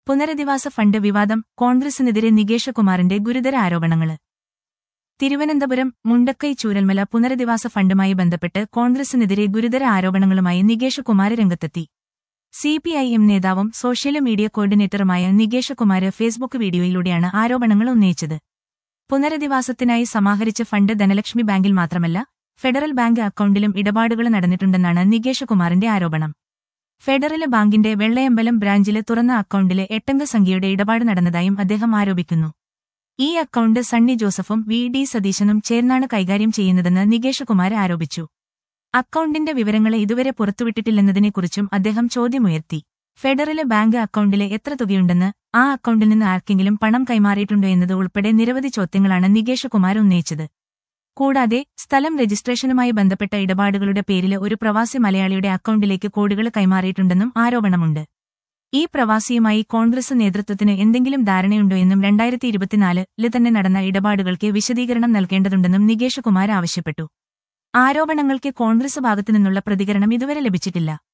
പുനരധിവാസ ഫണ്ട് വിവാദം കോൺഗ്രസിനെതിരെ നികേഷ് കുമാറിന്റെ ഗുരുതര ആരോപണങ്ങള് തിരുവനന്തപുരം മുണ്ടക്കൈ ചൂരൽമല പുനരധിവാസ ഫണ്ടുമായി ബന്ധപ്പെട്ട് കോൺഗ്രസിനെതിരെ ഗുരുതര ആരോപണങ്ങളുമായി നികേഷ് കുമാർ രംഗത്തെത്തി സിപിഐഎം നേതാവും സോഷ്യൽ മീഡിയ കോർഡിനേറ്ററുമായ നികേഷ് കുമാര് ഫേസ്ബുക്ക് വീഡിയോയിലൂടെയാണ് ആരോപണങ്ങൾ ഉന്നയിച്ചത് പുനരധിവാസത്തിനായി സമാഹരിച്ച ഫണ്ട് ധനലക്ഷ്മി ബാങ്കിൽ മാത്രമല്ല ഫെഡറൽ ബാങ്ക് അക്കൌണ്ടിലും ഇടപാടുകൾ നടന്നിട്ടുണ്ടെന്നാണ് നികേഷ് കുമാറിന്റെ ആരോപണം ഫെഡറൽ ബാങ്കിന്റെ വെള്ളയമ്പലം ബ്രാഞ്ചിലെ തുറന്ന അക്കൌണ്ടിലെ എട്ടംഗ സംഖ്യയുടെ ഇടപാട് നടന്നതായും അദ്ദേഹം ആരോപിക്കുന്നു ഈ അക്കൌണ്ട് സണ്ണി ജോസഫും വി ഡി സതീശനും ചേർന്നാണ് കൈകാര്യം ചെയ്യുന്നതെന്ന് നികേഷ് കുമാർ ആരോപിച്ചു അക്കൌണ്ടിന്റെ വിവരങ്ങളെ ഇതുവരെ പുറത്തുവിട്ടിട്ടില്ലെന്നതിനെക്കുറിച്ചും അദ്ദേഹം ചോദ്യമുയർത്തി ഫെഡറൽ ബാങ്ക് അക്കൌണ്ടിലെ എത്ര തുകയുണ്ടെന്ന് ആ അക്കൌണ്ടിൽ നിന്ന് ആർക്കെങ്കിലും പണം കൈമാറിയിട്ടുണ്ടോ എന്നത് ഉൾപ്പെടെ നിരവധി ചോദ്യങ്ങളാണ് നികേഷ് കുമാർ ഉന്നയിച്ചത് കൂടാതെ സ്ഥലം രജിസ്ട്രേഷനുമായി ബന്ധപ്പെട്ട ഇടപാടുകളുടെ പേരില് ഒരു പ്രവാസി മലയാളിയുടെ അക്കൌണ്ടിലേക്ക് കോടികൾ കൈമാറിയിട്ടുണ്ടെന്നും ആരോപണമുണ്ട് ഈ പ്രവാസിയുമായി കോൺഗ്രസ് നേതൃത്വത്തിന് എന്തെങ്കിലും ധാരണയുണ്ടോ എന്നും രണ്ടായിരത്തി ഇരുപത്തിനാലില് തന്നെ നടന്ന ഇടപാടുകൾക്ക് വിശദീകരണം നൽകേണ്ടതുണ്ടെന്നും നികേഷ് കുമാർ ആവശ്യപ്പെട്ടു ആരോപണങ്ങൾക്ക് കോൺഗ്രസ് ഭാഗത്തുനിന്നുള്ള പ്രതികരണം ഇതുവരെ ലഭിച്ചിട്ടില്ല